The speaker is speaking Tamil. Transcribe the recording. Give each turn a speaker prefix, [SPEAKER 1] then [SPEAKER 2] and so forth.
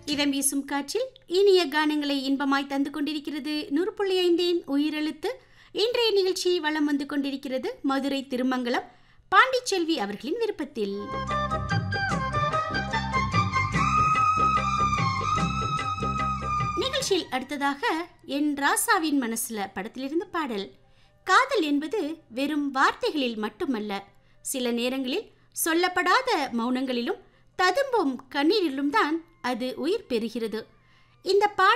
[SPEAKER 1] இதம் வீசும் காற்றில் இனிய கானங்களை இன்பமாய் தந்து கொண்டிருக்கிறது நூறு புள்ளி ஐந்தின் உயிரெழுத்து இன்றைய நிகழ்ச்சி வலம் வந்து கொண்டிருக்கிறது மதுரை திருமங்கலம் பாண்டிச்செல்வி அவர்களின் விருப்பத்தில் நிகழ்ச்சியில் அடுத்ததாக என் ராசாவின் மனசுல படத்திலிருந்து பாடல் காதல் என்பது வெறும் வார்த்தைகளில் மட்டுமல்ல சில நேரங்களில் சொல்லப்படாத மௌனங்களிலும் ததும்பும் கண்ணீரிலும் தான் அது உயிர் பெறுகிறது இந்த பாடல்